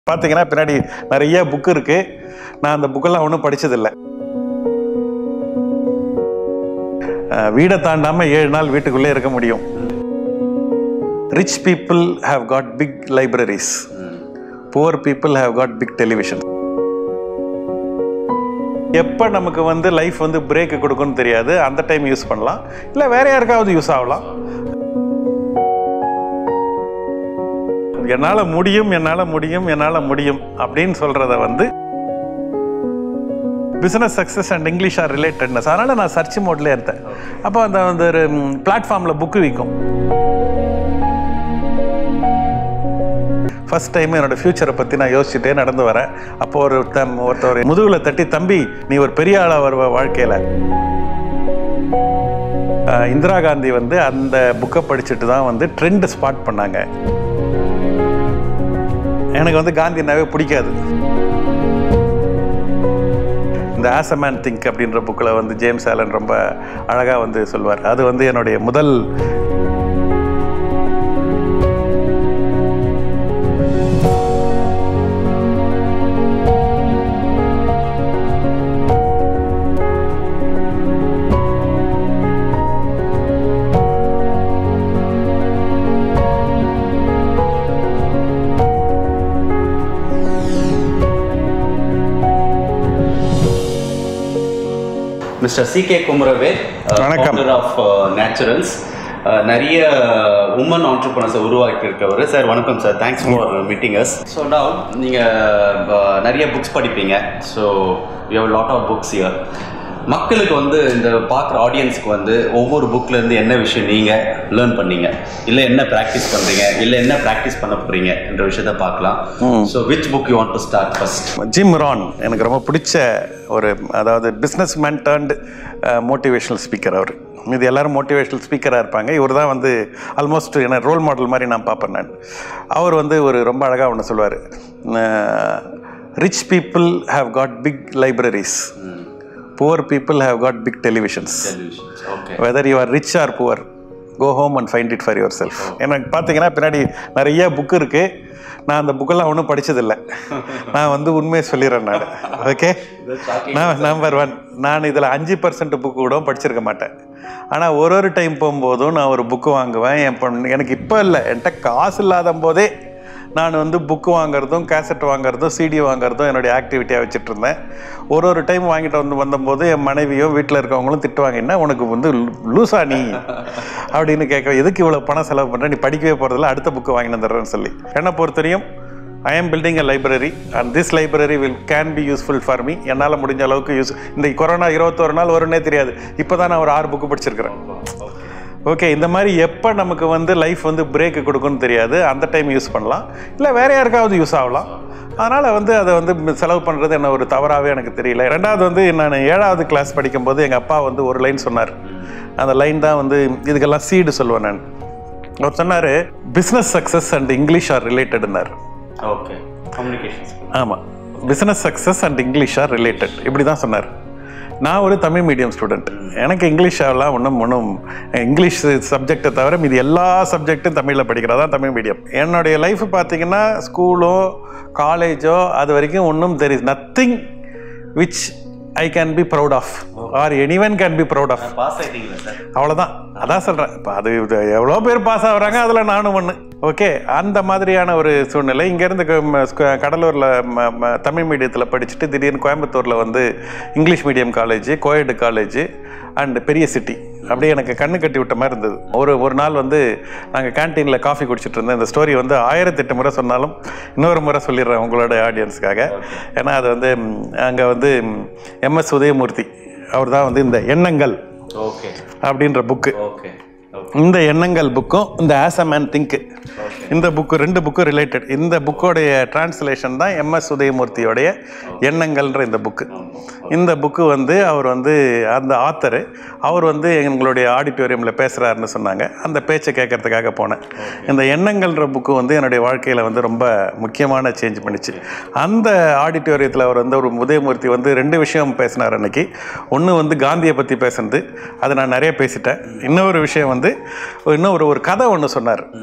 பார்த்தீங்கன்னா பின்னாடி நிறைய புக்கு இருக்கு நான் அந்த புக்கெல்லாம் ஒன்றும் படிச்சதில்லை அஹ், வீடை தாண்டாம ஏழு நாள் வீட்டுக்குள்ளே இருக்க முடியும் rich people have got big libraries poor people have got big television எப்போ நமக்கு வந்து லைஃப் வந்து பிரேக் கொடுக்கும்னு தெரியாது அந்த டைம் யூஸ் பண்ணலாம் இல்லை வேற யாருக்காவது யூஸ் ஆகலாம் என்னால் முடியும் என்னால் முடியும் என்னால் முடியும் அப்படின்னு சொல்கிறத வந்து business success and English are relatedness அதனால் நான் சர்ச் மோட்லேயே இருந்தேன் அப்போ அந்த அந்த ஒரு பிளாட்ஃபார்மில் புக்கு விற்கும் ஃபர்ஸ்ட் டைம் என்னோட ஃப்யூச்சரை பற்றி நான் யோசிச்சுட்டே நடந்து வரேன் அப்போ ஒரு தம் ஒருத்தர் முதுகில் தட்டி தம்பி நீ ஒரு பெரிய ஆளாக வருவ வாழ்க்கையில் இந்திரா காந்தி வந்து அந்த புக்கை படிச்சுட்டு தான் வந்து ட்ரெண்ட் ஸ்பாட் பண்ணாங்க எனக்கு வந்து காந்தினாவே பிடிக்காது இந்த ஆஸ் அ மேன் திங்க் அப்படின்ற புக்கில் வந்து ஜேம்ஸ் ஆலன் ரொம்ப அழகாக வந்து சொல்வார் அது வந்து என்னுடைய முதல் மிஸ்டர் சி கே குமரவேல் வணக்கம். ஆஃப் நேச்சுரல்ஸ் நிறைய உமன் ஆண்டர்பனர்ஸை உருவாக்கி இருக்கவர் சார் வணக்கம் sir thanks for meeting us so now நீங்கள் நிறைய புக்ஸ் படிப்பீங்க so you have lot of books year மக்களுக்கு வந்து இந்த பார்க்குற ஆடியன்ஸ்க்கு வந்து ஒவ்வொரு புக்லேருந்து என்ன விஷயம் நீங்கள் லேர்ன் பண்ணீங்க இல்லை என்ன ப்ராக்டிஸ் பண்ணுறீங்க இல்லை என்ன ப்ராக்டிஸ் பண்ண போகிறீங்க என்ற விஷயத்த பார்க்கலாம் so which book you want to start first Jim Rohn எனக்கு ரொம்ப பிடிச்ச ஒரு அதாவது business man turned motivational speaker அவர் இது எல்லாரும் மோட்டிவேஷனல் ஸ்பீக்கராக இருப்பாங்க இவர் தான் வந்து ஆல்மோஸ்ட் என்ன ரோல் மாடல் மாதிரி நான் பார்ப்பேன் நான் அவர் வந்து ஒரு ரொம்ப அழகாக ஒன்று சொல்லுவார் rich people have got big libraries poor people have got big televisions okay whether you are rich or poor go home and find it for yourself எனக்கு பார்த்தீங்கன்னா பின்னாடி நிறைய புக்கு இருக்கு நான் அந்த புக்கெல்லாம் ஒன்றும் படிச்சதில்லை நான் வந்து உண்மையை சொல்லிடுறேன் நான் ஓகே நான் நம்பர் ஒன் நான் இதில் அஞ்சு பர்சன்ட் புக்கு கூட படிச்சிருக்க மாட்டேன் ஆனால் ஒரு ஒரு டைம் போகும்போதும் நான் ஒரு புக்கு வாங்குவேன் என் பொண்ணு எனக்கு இப்போ இல்லை என்கிட்ட காசு இல்லாத போதே நான் வந்து புக்கு வாங்குறதும் கேசட் வாங்குறதும் சிடி வாங்குறதும் என்னுடைய ஆக்டிவிட்டியாக வச்சுட்டு இருந்தேன் ஒரு ஒரு டைம் வாங்கிட்டு வந்து வந்தபோது என் மனைவியோ வீட்டில் இருக்கவங்களும் திட்டுவாங்க என்ன உனக்கு வந்து லூசா நீ அப்படின்னு கேட்க எதுக்கு இவ்வளோ பணம் செலவு பண்ணுற நீ படிக்கவே போகிறதில்ல அடுத்த புக்கு வாங்கி வந்துடுறேன்னு சொல்லி என்னை பொறுத்தவரையும் ஐ am building a library and this library will can be useful for me என்னால் முடிஞ்ச அளவுக்கு யூஸ் இந்த கொரோனா இருபத்தோரு நாள் வரும்னே தெரியாது இப்போ தான் நான் ஒரு ஆறு புக்கு படிச்சிருக்கிறேன் ஓகே இந்த மாதிரி எப்போ நமக்கு வந்து லைஃப் வந்து பிரேக் கொடுக்கும்னு தெரியாது அந்த டைம் யூஸ் பண்ணலாம் இல்லை வேற யாருக்காவது யூஸ் ஆகலாம் அதனால் வந்து அதை வந்து செலவு பண்ணுறது என்ன ஒரு தவறாகவே எனக்கு தெரியல ரெண்டாவது வந்து நான் ஏழாவது கிளாஸ் படிக்கும்போது எங்கள் அப்பா வந்து ஒரு லைன் சொன்னார் அந்த லைன் தான் வந்து இதுக்கெல்லாம் சீடு சொல்லுவேன் நான் அவர் சொன்னார் business success and English are relatedness okay communications ஆமாம் business success and English are related இப்படி தான் சொன்னார் நான் ஒரு தமிழ் மீடியம் ஸ்டூடெண்ட் எனக்கு இங்கிலீஷெல்லாம் ஒன்றும் ஒன்றும் இங்கிலீஷ் சப்ஜெக்டை தவிர மீதி எல்லா சப்ஜெக்ட்டும் தமிழில் படிக்கிறதா தான் தமிழ் மீடியம் என்னுடைய லைஃப் பார்த்தீங்கன்னா ஸ்கூலோ காலேஜோ அது வரைக்கும் ஒன்றும் there is nothing which I can be proud of or anyone can be proud of pass ஆயிட்டீங்களா சார் அவ்வளோதான் அதான் சொல்கிறேன் இப்போ அது இது எவ்வளோ பேர் பாஸ் ஆகுறாங்க அதில் நானும் ஒன்று ஓகே அந்த மாதிரியான ஒரு சூழ்நிலை இங்கேருந்து கடலூரில் ம- ம- தமிழ் மீடியத்தில் படிச்சுட்டு திடீர்னு கோயம்புத்தூரில் வந்து English medium college coed college and பெரிய சிட்டி அப்படியே எனக்கு கண்ணு கட்டி விட்ட மாதிரி இருந்தது ஒரு ஒரு நாள் வந்து நாங்கள் கேன்டீனில் காஃபி குடிச்சிட்டு இருந்தோம் இந்த ஸ்டோரி வந்து ஆயிரத்தெட்டு முறை சொன்னாலும் இன்னொரு முறை சொல்லிடுறேன் உங்களோட ஆடியன்ஸுக்காக ஏன்னா அது வந்து அங்கே வந்து எம்எஸ் உதயமூர்த்தி அவர் தான் வந்து இந்த எண்ணங்கள் ஓகே அப்படின்ற புக்கு ஓகே இந்த எண்ணங்கள் புக்கும் இந்த ஆஸ் அ மேன் திங்க் இந்த புக்கு ரெண்டு புக்கு ரிலேட்டட் இந்த புக்கோடைய டிரான்ஸ்லேஷன் தான் எம்எஸ் உதயமூர்த்தியோடைய எண்ணங்கள்ன்ற இந்த புக்கு இந்த புக்கு வந்து அவர் வந்து அந்த ஆத்தரு அவர் வந்து எங்களுடைய ஆடிட்டோரியமில் பேசுகிறாருன்னு சொன்னாங்க அந்த பேச்சை கேட்கறதுக்காக போனேன் இந்த எண்ணங்கள்ன்ற புக்கு வந்து என்னுடைய வாழ்க்கையில் வந்து ரொம்ப முக்கியமான சேஞ்ச் பண்ணிச்சு அந்த ஆடிட்டோரியத்தில் அவர் வந்து ஒரு உதயமூர்த்தி வந்து ரெண்டு விஷயம் பேசினார் அன்னைக்கு ஒன்று வந்து காந்தியை பற்றி பேசுனது அதை நான் நிறைய பேசிட்டேன் இன்னொரு விஷயம் வந்து இன்னும் ஒரு ஒரு கதை ஒன்று சொன்னார் அந்த கதை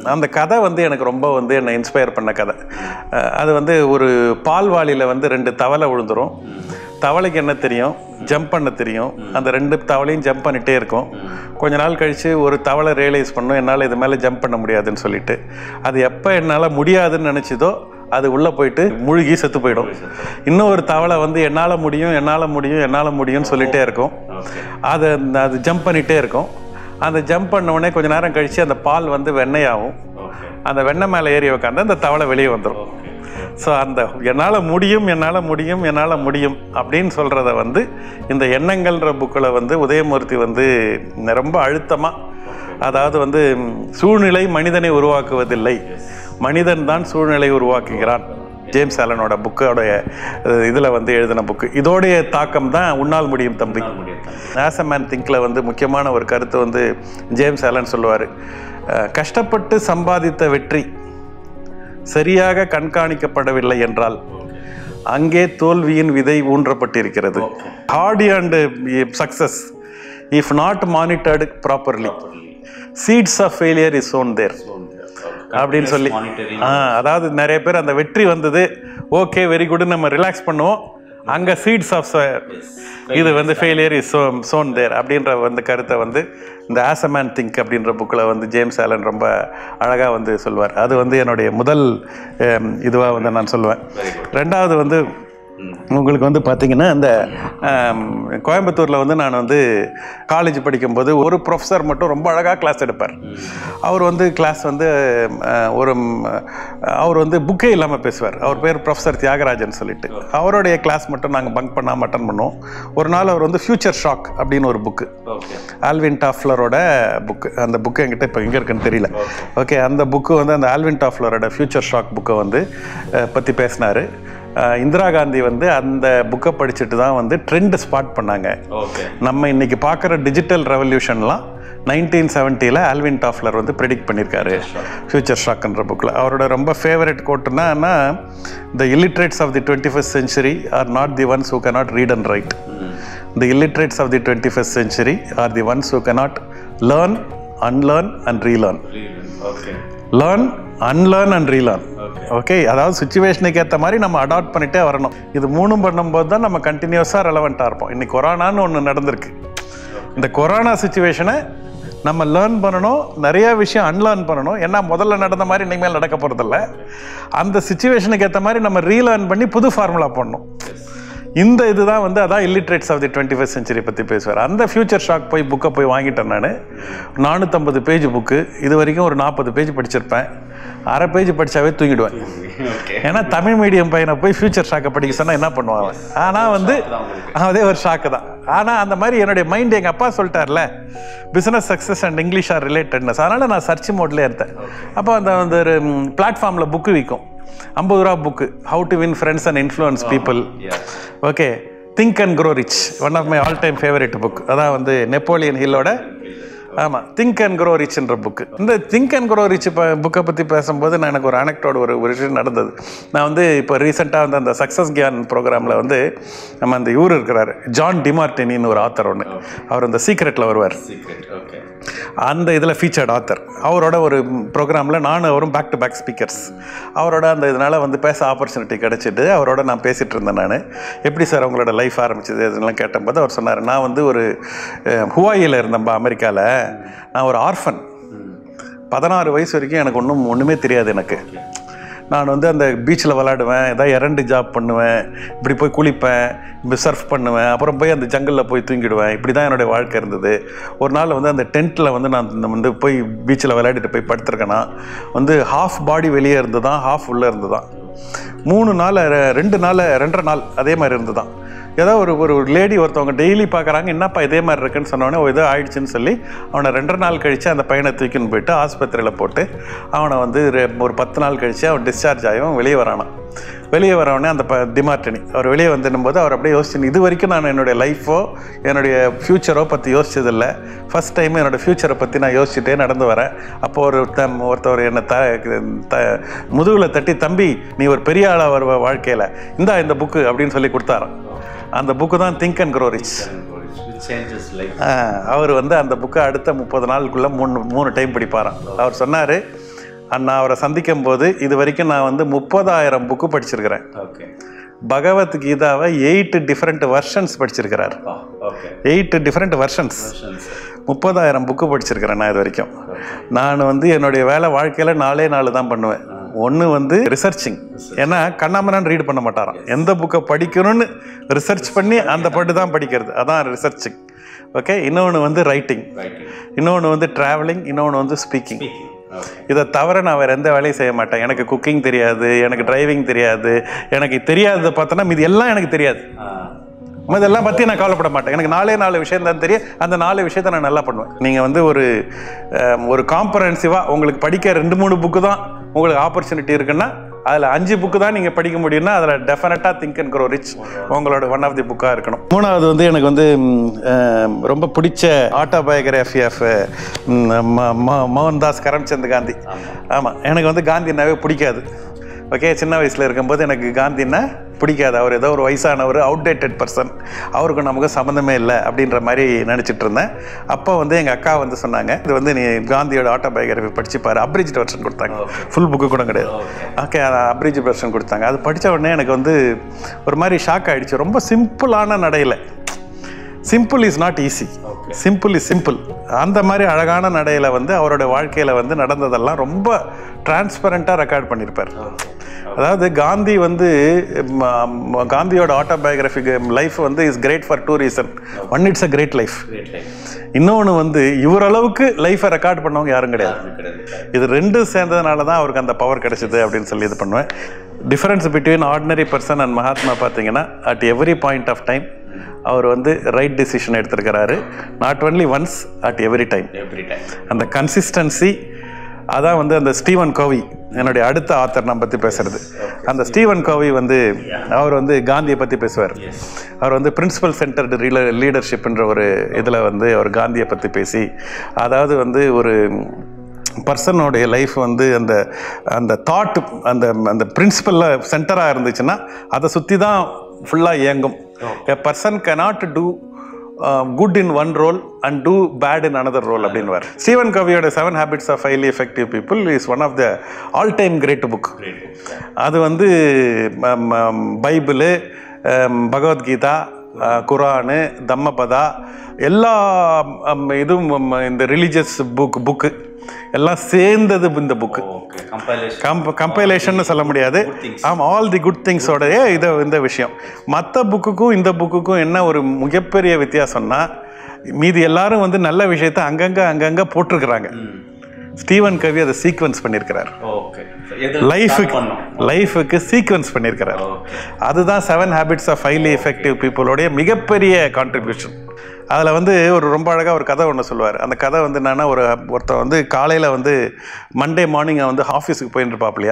கதை வந்து எனக்கு ரொம்ப வந்து என்னை இன்ஸ்பயர் பண்ண கதை அஹ் அது வந்து ஒரு பால்வாளியில் வந்து ரெண்டு தவளை விழுந்துரும் தவளைக்கு என்ன தெரியும் ஜம்ப் பண்ண தெரியும் அந்த ரெண்டு தவளையும் ஜம்ப் பண்ணிகிட்டே இருக்கும் கொஞ்ச நாள் கழித்து ஒரு தவளை ரியலைஸ் பண்ணும் என்னால் இது மேலே ஜம்ப் பண்ண முடியாதுன்னு சொல்லிட்டு அது எப்போ என்னால் முடியாதுன்னு நினச்சிதோ அது உள்ளே போயிட்டு முழுகி செத்து போயிடும் இன்னும் ஒரு தவளை வந்து என்னால் முடியும் என்னால் முடியும் என்னால் முடியும்னு சொல்லிகிட்டே இருக்கும் ஓகே அது அது ஜம்ப் பண்ணிகிட்டே இருக்கும் அந்த ஜம்ப் பண்ண உடனே கொஞ்ச நேரம் கழித்து அந்த பால் வந்து வெண்ணெயாகும் ஓகே அந்த வெண்ணெய் மேலே ஏறி உட்காந்து அந்த தவளை வெளியே வந்துடும் ஓகே ஸோ அந்த என்னால் முடியும் என்னால் முடியும் என்னால் முடியும் அப்படின்னு சொல்கிறத வந்து இந்த எண்ணங்கள்ன்ற புக்கில் வந்து உதயமூர்த்தி வந்து ரொம்ப அழுத்தமாக அதாவது வந்து ம், சூழ்நிலை மனிதனை உருவாக்குவதில்லை மனிதன் தான் சூழ்நிலை உருவாக்குகிறான் ஜேம்ஸ் ஆலனோட புக்கோடைய இதில் வந்து எழுதின புக்கு இதோடைய தாக்கம் தான் உன்னால் முடியும் தம்பி முடியும் ஆஸ் மேன் திங்கில் வந்து முக்கியமான ஒரு கருத்து வந்து ஜேம்ஸ் ஆலன் சொல்லுவார் கஷ்டப்பட்டு சம்பாதித்த வெற்றி சரியாக கண்காணிக்கப்படவில்லை என்றால் அங்கே தோல்வியின் விதை ஊன்றப்பட்டிருக்கிறது hardy and success if not monitored properly seeds of failure is sown there அப்படின்னு சொல்லி மானிட்டரிங் ஆ அதாவது நிறைய பேர் அந்த வெற்றி வந்தது ஓகே வெரி குட் நம்ம ரிலாக்ஸ் பண்ணுவோம் அங்கே சீட்ஸ் ஆஃப் இது வந்து failure is so sown there அப்படின்ற வந்து கருத்தை வந்து இந்த ஆஸ் அ மேன் திங்க் அப்படின்ற புக்கில் வந்து ஜேம்ஸ் ஆலன் ரொம்ப அழகாக வந்து சொல்லுவார் அது வந்து என்னுடைய முதல் இதுவாக வந்து நான் சொல்லுவேன் ரெண்டாவது வந்து உங்களுக்கு வந்து பார்த்தீங்கன்னா இந்த ஆம், கோயம்புத்தூரில் வந்து நான் வந்து காலேஜ் படிக்கும்போது ஒரு ப்ரொஃபஸர் மட்டும் ரொம்ப அழகாக கிளாஸ் எடுப்பார் அவர் வந்து கிளாஸ் வந்து அஹ், ஒரு ம், அவர் வந்து புக்கே இல்லாமல் பேசுவார் அவர் பேர் ப்ரொஃபஸர் தியாகராஜன் சொல்லிட்டு அவருடைய கிளாஸ் மட்டும் நாங்கள் பங்க் பண்ணாமல் அட்டன் பண்ணுவோம் ஒரு நாள் அவர் வந்து ஃபியூச்சர் ஷாக் அப்படின்னு ஒரு புக்கு ஓகே ஆல்வின் டாஃப்லரோட புக்கு அந்த புக்கு என்கிட்ட இப்போ எங்கே இருக்குன்னு தெரியல ஓகே அந்த புக்கு வந்து அந்த ஆல்வின் டாஃப்லரோட ஃபியூச்சர் ஷாக் புக்கை வந்து அஹ், பற்றி பேசினார் இந்திரா காந்தி வந்து அந்த புக்கை படிச்சுட்டு தான் வந்து ட்ரெண்ட் ஸ்பாட் பண்ணாங்க ஓகே நம்ம இன்னைக்கு பார்க்குற டிஜிட்டல் ரெவல்யூஷன்லாம் நைன்டீன் செவன்ட்டியில் ஆல்வின் டாஃப்லர் வந்து ப்ரெடிக்ட் பண்ணியிருக்காரு ஃபியூச்சர் ஷாக்ன்ற புக்கில் அவரோட ரொம்ப ஃபேவரட் கோட்டுனா the illiterates of the twenty first century are not the ones who cannot read and write the illiterates of the 21st century are the ones who cannot learn unlearn and relearn okay learn unlearn and relearn okay okay அதாவது சுச்சுவேஷனுக்கு ஏற்ற மாதிரி நம்ம adapt பண்ணிட்டே வரணும் இது மூணும் பண்ணும்போது தான் நம்ம கண்டினியூஸாக ரெலவெண்ட்டாக இருப்போம் இன்னைக்கு கொரோனான்னு ஒன்று நடந்திருக்கு இந்த கொரோனா சுச்சுவேஷனை நம்ம லேர்ன் பண்ணணும் நிறைய விஷயம் அன்லேர்ன் பண்ணணும் ஏன்னா முதல்ல நடந்த மாதிரி இனிமேல் நடக்க போகிறதில்ல அந்த சுச்சுவேஷனுக்கு ஏற்ற மாதிரி நம்ம ரீலேர்ன் பண்ணி புது ஃபார்முலா பண்ணணும் இந்த இதுதான் வந்து அதான் illiterates of the twenty first century பற்றி பேசுவார் அந்த ஃபியூச்சர் ஷாக் போய் புக்கை போய் வாங்கிட்டேன் நான் நானூற்றம்பது பேஜ் புக்கு இது வரைக்கும் ஒரு நாற்பது பேஜ் படிச்சிருப்பேன் அரை பேஜ் படித்தாவே தூங்கிடுவேன் ஓகே ஏன்னா தமிழ் மீடியம் பையனை போய் ஃபியூச்சர் ஷாக்கை படிக்க சொன்னால் என்ன பண்ணுவான் அவன் ஆனால் வந்து அதே ஒரு ஷாக்கு தான் ஆனால் அந்த மாதிரி என்னுடைய மைண்ட் எங்கள் அப்பா சொல்லிட்டார்ல business success and English are relatedness அதனால் நான் சர்ச் மோட்லேயே இருந்தேன் அப்போ அந்த அந்த ஒரு பிளாட்ஃபார்மில் புக்கு விற்கும் ஐம்பது ரூபா book how to win friends and influence people Yeah. Okay think and grow rich one of my all time favourite book அதான் வந்து நெப்போலியன் ஹில்லோட ஆமாம் திங்க் அண்ட் க்ரோ ரிச்ன்ற புக்கு இந்த திங்க் அண்ட் க்ரோ ரிச் இப்போ புக்கை பற்றி பேசும்போது நான் எனக்கு ஒரு அனக்டோட ஒரு ஒரு விஷயம் நடந்தது நான் வந்து இப்போ ரீசெண்டாக வந்து அந்த சக்ஸஸ் கியான் ப்ரோக்ராமில் வந்து நம்ம அந்த இவர் இருக்கிறாரு ஜான் டிமார்டினின்னு ஒரு ஆத்தர் ஒன்று அவர் அந்த சீக்ரெட்டில் வருவார் சீக்ரெட் ஓகே அந்த இதில் ஃபீச்சர்ட் ஆத்தர் அவரோட ஒரு ப்ரோக்ராமில் நானும் அவரும் பேக் டு பேக் ஸ்பீக்கர்ஸ் அவரோட அந்த இதனால் வந்து பேச ஆப்பர்ச்சுனிட்டி கிடச்சிட்டு அவரோட நான் பேசிகிட்டு இருந்தேன் நான் எப்படி சார் உங்களோட லைஃப் ஆரம்பிச்சது இதெல்லாம் கேட்டபோது அவர் சொன்னார் நான் வந்து ஒரு ஹுவாயில் இருந்தேன்ப்பா அமெரிக்காவில் நான் ஒரு ஆர்ஃபன் பதினாறு வயசு வரைக்கும் எனக்கு ஒன்றும் ஒன்றுமே தெரியாது எனக்கு நான் வந்து அந்த பீச்சில் விளாடுவேன் ஏதாவது இரண்டு ஜாப் பண்ணுவேன் இப்படி போய் குளிப்பேன் இப்படி சர்ஃப் பண்ணுவேன் அப்புறம் போய் அந்த ஜங்கலில் போய் தூங்கிடுவேன் இப்படி தான் என்னுடைய வாழ்க்கை இருந்தது ஒரு நாள் வந்து அந்த டென்ட்டில் வந்து நான் இந்த வந்து போய் பீச்சில் விளையாடிட்டு போய் படுத்திருக்கேன்னா வந்து ஹாஃப் பாடி வெளியே இருந்து தான் ஹாஃப் உள்ளே இருந்து தான் மூணு நாள் ரெ- ரெண்டு நாள் ரெண்டரை நாள் அதே மாதிரி இருந்து தான் ஏதோ ஒரு ஒரு லேடி ஒருத்தவங்க டெய்லி பார்க்குறாங்க என்னப்பா இதே மாதிரி இருக்குன்னு சொன்னோடனே ஏதோ ஆயிடுச்சுன்னு சொல்லி அவனை ரெண்டரை நாள் கழித்து அந்த பையனை தூக்கின்னு போயிட்டு ஆஸ்பத்திரியில் போட்டு அவனை வந்து ரெ- ஒரு பத்து நாள் கழித்து அவன் டிஸ்சார்ஜ் ஆகி அவன் வெளியே வரானான் வெளியே வரவொடனே அந்த ப டிமார்டினி அவர் வெளியே வந்துடும்போது அவர் அப்படியே யோசிச்சு இது வரைக்கும் நான் என்னுடைய லைஃபோ என்னுடைய ஃப்யூச்சரோ பற்றி யோசிச்சதில்லை ஃபஸ்ட் டைம் என்னோடய ஃப்யூச்சரை பற்றி நான் யோசிச்சுட்டே நடந்து வரேன் அப்போ ஒரு தம் ஒருத்தவர் என்னை த த முதுகில் தட்டி தம்பி நீ ஒரு பெரிய ஆளாக வருவ வாழ்க்கையில் இந்தா இந்த புக்கு அப்படின்னு சொல்லி கொடுத்தாராம் அந்த புக்கு தான் think and grow rich changes life அவர் வந்து அந்த புக்கை அடுத்த முப்பது நாளுக்குள்ளே மூணு மூணு டைம் படிப்பாராம் அவர் சொன்னார் நான் அவரை சந்திக்கும் போது இது வரைக்கும் நான் வந்து முப்பதாயிரம் புக்கு படிச்சிருக்கிறேன் ஓகே பகவத்கீதாவை எயிட் டிஃப்ரெண்ட் வெர்ஷன்ஸ் படிச்சிருக்கிறார் ஓகே எயிட் டிஃப்ரெண்ட் வெர்ஷன்ஸ் முப்பதாயிரம் புக்கு படிச்சிருக்கிறேன் நான் இது வரைக்கும் நான் வந்து என்னுடைய வேலை வாழ்க்கையில் நாலே நாலு தான் பண்ணுவேன் ஒன்று வந்து ரிசர்ச்சிங் ஏன்னா கண்ணாமனான் ரீட் பண்ண மாட்டாராம் எந்த புக்கை படிக்கணும்னு ரிசர்ச் பண்ணி அந்த பட்டு தான் படிக்கிறது அதான் ரிசர்ச்சிங் ஓகே இன்னொன்று வந்து ரைட்டிங் ரைட்டிங் இன்னொன்று வந்து ட்ராவலிங் இன்னொன்று வந்து ஸ்பீக்கிங் ஓகே இதை தவிர நான் வேறு எந்த வேலையும் செய்ய மாட்டேன் எனக்கு குக்கிங் தெரியாது எனக்கு டிரைவிங் தெரியாது எனக்கு தெரியாததை பார்த்தோன்னா இது எல்லாம் எனக்கு தெரியாது நம்ம இதெல்லாம் பற்றி நான் கவலைப்பட மாட்டேன் எனக்கு நாலே நாலு விஷயம் தான் தெரியும் அந்த நாலு விஷயத்தை நான் நல்லா பண்ணுவேன் நீங்கள் வந்து ஒரு அஹ், ஒரு காம்பரன்சிவாக உங்களுக்கு படிக்க ரெண்டு மூணு புக்கு தான் உங்களுக்கு ஆப்பர்ச்சுனிட்டி இருக்குன்னா அதில் அஞ்சு புக்கு தான் நீங்கள் படிக்க முடியும்னா அதில் டெஃபினட்டாக திங்க் அண்ட் க்ரோ ரிச் உங்களோட ஒன் ஆஃப் தி புக்காக இருக்கணும் மூணாவது வந்து எனக்கு வந்து ம், அஹ், ரொம்ப பிடிச்ச ஆட்டோபயோகிராஃபி ஆஃப் மோகன்தாஸ் கரம்சந்த் காந்தி ஆமாம் எனக்கு வந்து காந்தினாவே பிடிக்காது ஓகே சின்ன வயசில் இருக்கும்போது எனக்கு காந்தின்னா பிடிக்காது அவர் ஏதோ ஒரு வயசானவர் அவுடேட்டட் பர்சன் அவருக்கு நமக்கு சம்மந்தமே இல்லை அப்படின்ற மாதிரி நினச்சிட்டு இருந்தேன் அப்போ வந்து எங்கள் அக்கா வந்து சொன்னாங்க இது வந்து நீ காந்தியோட ஆட்டோபயோகிராஃபி படிச்சு பாரு அப்ரிஜ்ட் வெர்ஷன் கொடுத்தாங்க ஃபுல் புக்கு கூட கிடையாது ஓகே அப்ரிஜ் வெர்ஷன் கொடுத்தாங்க அது படித்த உடனே எனக்கு வந்து ஒரு மாதிரி ஷாக் ஆயிடுச்சு ரொம்ப சிம்பிளான நடையில் simple is not easy simple is simple அந்த மாதிரி அழகான நடையில் வந்து அவரோட வாழ்க்கையில் வந்து நடந்ததெல்லாம் ரொம்ப டிரான்ஸ்பரண்ட்டாக ரெக்கார்ட் பண்ணியிருப்பார் அதாவது காந்தி வந்து ம, ம, காந்தியோட ஆட்டோபயோகிராஃபிக் லைஃப் வந்து is great for two reason one it's a great life great life இன்னொன்று வந்து இவரளவுக்கு லைஃபை ரெக்கார்ட் பண்ணவங்க யாரும் கிடையாது கிடையாது இது ரெண்டும் சேர்ந்ததுனால தான் அவருக்கு அந்த பவர் கிடைச்சது அப்படின்னு சொல்லி இது பண்ணுவேன் difference between ordinary person and Mahatma பார்த்தீங்கன்னா at every point of time அவர் வந்து ரைட் டிசிஷன் எடுத்திருக்கிறாரு not only once at every time every time அந்த கன்சிஸ்டன்சி அதான் வந்து அந்த ஸ்டீவன் கோவி என்னுடைய அடுத்த ஆத்தர் நான் பற்றி பேசுறது அந்த ஸ்டீவன் கோவி வந்து அவர் வந்து காந்தியை பற்றி பேசுவார் அவர் வந்து பிரின்சிபல் சென்டர்டு ரீல லீடர்ஷிப்ன்ற ஒரு இதில் வந்து அவர் காந்தியை பற்றி பேசி அதாவது வந்து ஒரு பர்சனோடைய லைஃப் வந்து அந்த அந்த தாட் அந்த அந்த பிரின்சிபலில் சென்டராக இருந்துச்சுன்னா அதை சுற்றி தான் ஃபுல்லாக இயங்கும் a person cannot do good in one role and do bad in another role அப்படின்வார் ஸ்டீவன் கவியோட seven habits of highly effective people is one of the all time great book அது வந்து பைபிளு பகவத்கீதா அஹ், குரானு தம்மபதா எல்லா um, இதுவும் um, இந்த religious book book எல்லாம் சேர்ந்தது இந்த புக்கு ஓகே கம்பைலேஷன் கம்ப கம்பைலேஷன் சொல்ல முடியாது ஆமாம் ஆல் தி குட் திங்ஸோடைய இதை இந்த விஷயம் மற்ற புக்குக்கும் இந்த புக்குக்கும் என்ன ஒரு மிகப்பெரிய வித்தியாசம்னா மீதி எல்லாரும் வந்து நல்ல விஷயத்தை அங்கங்கே அங்கங்கே போட்டிருக்கிறாங்க ஸ்டீவன் கவி அதை சீக்வன்ஸ் பண்ணியிருக்கிறார் ஓகே எது லைஃபுக்கு பண்ணோம் லைஃபுக்கு சீக்வன்ஸ் பண்ணியிருக்கிறார் ஓகே அதுதான் seven habits of highly effective பீப்புளோடைய மிகப்பெரிய கான்ட்ரிபியூஷன் அதில் வந்து ஒரு ரொம்ப அழகாக ஒரு கதை ஒன்று சொல்லுவார் அந்த கதை வந்து என்னன்னா ஒரு ஒருத்தர் வந்து காலையில் வந்து மண்டே மார்னிங் வந்து ஆஃபீஸுக்கு போயிட்டு இருப்பாப்லையா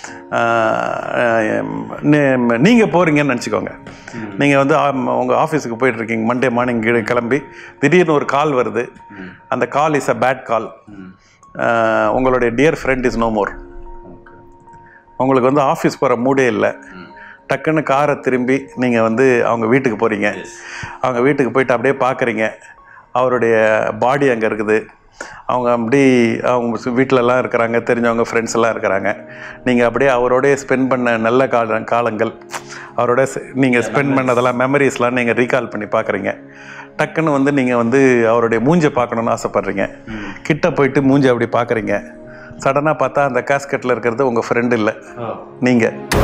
நீங்கள் போகிறீங்கன்னு நினச்சிக்கோங்க நீங்கள் வந்து உங்கள் ஆஃபீஸுக்கு போயிட்டு இருக்கீங்க மண்டே மார்னிங் கிளம்பி திடீர்னு ஒரு கால் வருது அந்த call is a bad call உங்களுடைய dear friend is no more உங்களுக்கு வந்து ஆஃபீஸ் போகிற மூடே இல்லை டக்குன்னு காரை திரும்பி நீங்கள் வந்து அவங்க வீட்டுக்கு போகிறீங்க அவங்க வீட்டுக்கு போயிட்டு அப்படியே பார்க்குறீங்க அவருடைய பாடி அங்கே இருக்குது அவங்க அப்படி அவங்க வீட்டிலலாம் இருக்கிறாங்க தெரிஞ்சவங்க ஃப்ரெண்ட்ஸ் எல்லாம் இருக்கிறாங்க நீங்கள் அப்படியே அவரோடய ஸ்பெண்ட் பண்ண நல்ல கால காலங்கள் அவரோட நீங்கள் ஸ்பெண்ட் பண்ணதெல்லாம் மெமரிஸ்லாம் நீங்கள் ரீகால் பண்ணி பார்க்குறீங்க டக்குன்னு வந்து நீங்கள் வந்து அவருடைய மூஞ்சை பார்க்கணுன்னு ஆசைப்பட்றீங்க கிட்ட போயிட்டு மூஞ்சை அப்படி பார்க்குறீங்க சடனாக பார்த்தா அந்த கேஸ்கெட்டில் இருக்கிறது உங்கள் ஃப்ரெண்டு இல்லை ஓ நீங்கள்